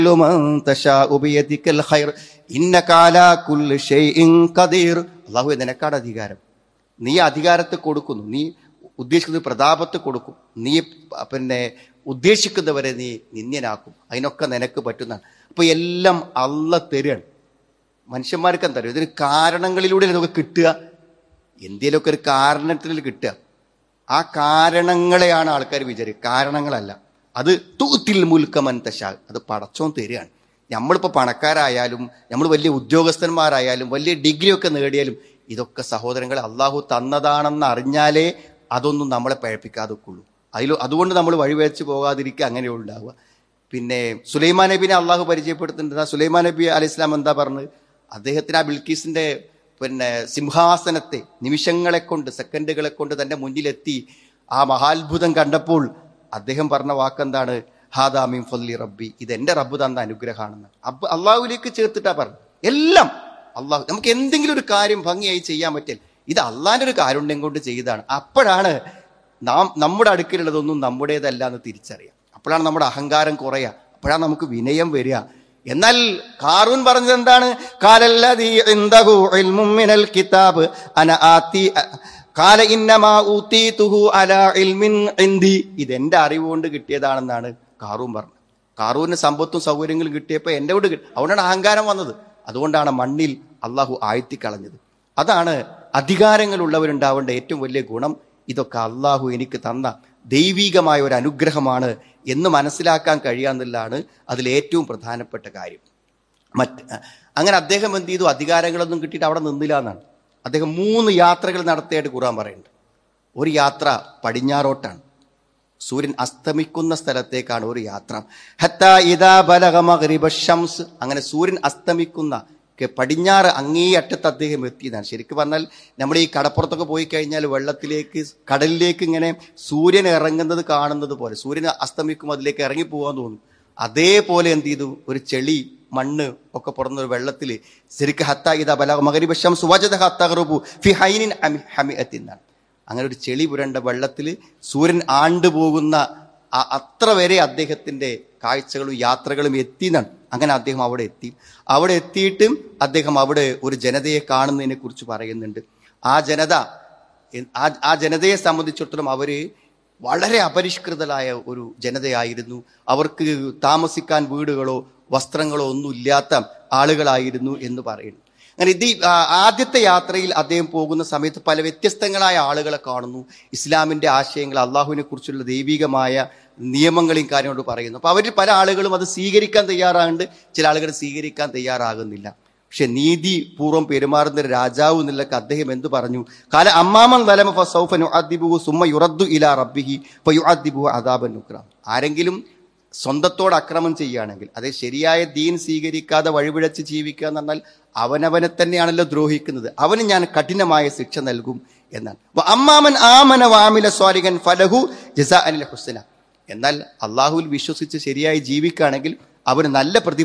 من تشاء بيدك الخير إنك على كل شيء قدير അള്ളാഹു നിനക്കാണ് അധികാരം നീ അധികാരത്തെ കൊടുക്കുന്നു നീ ഉദ്ദേശിക്കുന്നത് പ്രതാപത്തെ കൊടുക്കും നീ പ- പിന്നെ ഉദ്ദേശിക്കുന്നവരെ നീ നിന്ദ്യനാക്കും അതിനൊക്കെ നിനക്ക് പറ്റുന്നതാണ് അപ്പൊ എല്ലാം അള്ള തരുകയാണ് മനുഷ്യന്മാർക്ക് എന്താ പറയുക ഇതിന് കാരണങ്ങളിലൂടെ നമുക്ക് കിട്ടുക എന്തെങ്കിലുമൊക്കെ ഒരു കാരണത്തിൽ കിട്ടുക ആ കാരണങ്ങളെയാണ് ആൾക്കാർ വിചാരിക്കുക കാരണങ്ങളല്ല അത് തൂത്തിൽ മുൽക്കമൻ തശാ അത് പടച്ചോൻ തരികയാണ് നമ്മളിപ്പോൾ പണക്കാരായാലും നമ്മൾ വലിയ ഉദ്യോഗസ്ഥന്മാരായാലും വലിയ ഡിഗ്രി ഒക്കെ നേടിയാലും ഇതൊക്കെ സഹോദരങ്ങളെ അള്ളാഹു തന്നതാണെന്ന് അറിഞ്ഞാലേ അതൊന്നും നമ്മളെ പഴപ്പിക്കാതൊക്കെയുള്ളൂ അതിൽ അതുകൊണ്ട് നമ്മൾ വഴിവെച്ച് പോകാതിരിക്കുക അങ്ങനെ ഉണ്ടാവുക പിന്നെ സുലൈമാൻ നബിനെ അള്ളാഹു പരിചയപ്പെടുത്തുന്നുണ്ട് ആ സുലൈമാൻ നബി അലൈഹി ഇസ്ലാം എന്താ പറഞ്ഞത് അദ്ദേഹത്തിന് ആ ബിൽക്കീസിന്റെ പിന്നെ സിംഹാസനത്തെ നിമിഷങ്ങളെ കൊണ്ട് സെക്കൻഡുകളെ കൊണ്ട് തന്റെ മുന്നിലെത്തി ആ മഹാത്ഭുതം കണ്ടപ്പോൾ അദ്ദേഹം പറഞ്ഞ വാക്കെന്താണ് ഹാദാമിൻ ഫല്ലി റബ്ബി ഇത് എന്റെ റബ്ബ് തന്ന അനുഗ്രഹമാണെന്ന് അപ്പൊ അള്ളാഹുലേക്ക് ചേർത്തിട്ടാ പറഞ്ഞു എല്ലാം അള്ളാഹു നമുക്ക് എന്തെങ്കിലും ഒരു കാര്യം ഭംഗിയായി ചെയ്യാൻ പറ്റില്ല ഇത് അള്ളാഹിന്റെ ഒരു കാരുണ്യം കൊണ്ട് ചെയ്തതാണ് അപ്പോഴാണ് നാം നമ്മുടെ അടുക്കലുള്ളതൊന്നും നമ്മുടേതല്ല എന്ന് തിരിച്ചറിയാം അപ്പോഴാണ് നമ്മുടെ അഹങ്കാരം കുറയുക അപ്പോഴാണ് നമുക്ക് വിനയം വരിക എന്നാൽ കാറൂൻ പറഞ്ഞത് എന്താണ് കാലല്ലദീ ഇൻദഹു ഇൽമും മിനൽ കിതാബ് അന ആതി കാല ഇന്നമാ ഊതീതുഹു അലാ ഇൽമിൻ ഇൻദി ഇതെന്റെ അറിവ് കൊണ്ട് കിട്ടിയതാണെന്നാണ് കാറൂൻ പറഞ്ഞത് കാറൂന് സമ്പത്തും സൗകര്യങ്ങളും കിട്ടിയപ്പോൾ എൻ്റെ വീട് കിട്ടി അതുകൊണ്ടാണ് അഹങ്കാരം വന്നത് അതുകൊണ്ടാണ് മണ്ണിൽ അള്ളാഹു ആഴ്ത്തിക്കളഞ്ഞത് അതാണ് അധികാരങ്ങളുള്ളവരുണ്ടാവേണ്ട ഏറ്റവും വലിയ ഗുണം ഇതൊക്കെ അള്ളാഹു എനിക്ക് തന്ന ദൈവികമായ ഒരു അനുഗ്രഹമാണ് എന്ന് മനസ്സിലാക്കാൻ കഴിയാന്നുള്ളതാണ് അതിൽ ഏറ്റവും പ്രധാനപ്പെട്ട കാര്യം മറ്റ് അങ്ങനെ അദ്ദേഹം എന്ത് ചെയ്തു അധികാരങ്ങളൊന്നും കിട്ടിയിട്ട് അവിടെ നിന്നില്ല എന്നാണ് അദ്ദേഹം മൂന്ന് യാത്രകൾ നടത്തിയായിട്ട് ഖുറാൻ പറയുന്നുണ്ട് ഒരു യാത്ര പടിഞ്ഞാറോട്ടാണ് സൂര്യൻ അസ്തമിക്കുന്ന സ്ഥലത്തേക്കാണ് ഒരു യാത്ര ഹത്താ ഇദാ ബലഗ മഗ്രിബ ശംസ് അങ്ങനെ സൂര്യൻ അസ്തമിക്കുന്ന ക്ക് പടിഞ്ഞാറ് അങ്ങേ അറ്റത്ത് അദ്ദേഹം എത്തിയതാണ് ശരിക്കും പറഞ്ഞാൽ നമ്മൾ ഈ കടപ്പുറത്തൊക്കെ പോയി കഴിഞ്ഞാൽ വെള്ളത്തിലേക്ക് കടലിലേക്ക് ഇങ്ങനെ സൂര്യൻ ഇറങ്ങുന്നത് കാണുന്നത് പോലെ സൂര്യൻ അസ്തമിക്കുമ്പോൾ അതിലേക്ക് ഇറങ്ങി പോകാൻ തോന്നും അതേപോലെ എന്ത് ചെയ്തു ഒരു ചെളി മണ്ണ് ഒക്കെ പുറന്ന ഒരു വെള്ളത്തിൽ ശരിക്കും ഹത്ത ഇതാ ബല മകരിബ ശംസ് വജദ ഹത്തറുബു ഫി ഹൈനിൻ അമി ഹമിഅത്തിന്നാണ് അങ്ങനെ ഒരു ചെളി പുരണ്ട വെള്ളത്തിൽ സൂര്യൻ ആണ്ടുപോകുന്ന ആ- അത്ര വരെ അദ്ദേഹത്തിന്റെ കാഴ്ചകളും യാത്രകളും എത്തിയെന്നാണ് അങ്ങനെ അദ്ദേഹം അവിടെ എത്തി അവിടെ എത്തിയിട്ട് അദ്ദേഹം അവിടെ ഒരു ജനതയെ കാണുന്നതിനെ കുറിച്ച് പറയുന്നുണ്ട് ആ ജനത എ- ആ ആ ജനതയെ സംബന്ധിച്ചിടത്തോളം അവര് വളരെ അപരിഷ്കൃതരായ ഒരു ജനതയായിരുന്നു അവർക്ക് താമസിക്കാൻ വീടുകളോ വസ്ത്രങ്ങളോ ഒന്നും ഇല്ലാത്ത ആളുകളായിരുന്നു എന്ന് പറയുന്നു അങ്ങനെ ഇത് ഈ, ആ, ആദ്യത്തെ യാത്രയിൽ അദ്ദേഹം പോകുന്ന സമയത്ത് പല വ്യത്യസ്തങ്ങളായ ആളുകളെ കാണുന്നു ഇസ്ലാമിന്റെ ആശയങ്ങൾ അള്ളാഹുവിനെ കുറിച്ചുള്ള ദൈവികമായ നിയമങ്ങളെയും കാര്യങ്ങളോട് പറയുന്നു അപ്പൊ അവരിൽ പല ആളുകളും അത് സ്വീകരിക്കാൻ തയ്യാറാകുന്നുണ്ട് ചില ആളുകൾ സ്വീകരിക്കാൻ തയ്യാറാകുന്നില്ല പക്ഷെ നീതി പൂർവ്വം പെരുമാറുന്ന ഒരു രാജാവ് എന്നുള്ളക്ക് അദ്ദേഹം എന്തു പറഞ്ഞു കാല അമ്മാമൻ വലമ ഫസൗഫനു അദ്ദിബുഹു സുമ്മ യുറദ്ദു ഇലാ റബ്ബിഹി ഫയുഅദ്ദിബുഹു അദാബൻ നുക്രാം ആരെങ്കിലും സ്വന്തത്തോട് അക്രമം ചെയ്യുകയാണെങ്കിൽ അത് ശരിയായ ദീൻ സ്വീകരിക്കാതെ വഴിപിഴച്ച് ജീവിക്കുക എന്ന് പറഞ്ഞാൽ അവനവനെ തന്നെയാണല്ലോ ദ്രോഹിക്കുന്നത് അവന് ഞാൻ കഠിനമായ ശിക്ഷ നൽകും എന്നാണ് വ അമ്മാമൻ ആമന വാമില സ്വാലികൻ ഫലഹു ജസാ അനിൽ ഹുസന എന്നാൽ അള്ളാഹുവിൽ വിശ്വസിച്ച് ശരിയായി ജീവിക്കുകയാണെങ്കിൽ അവന് നല്ല പ്രതി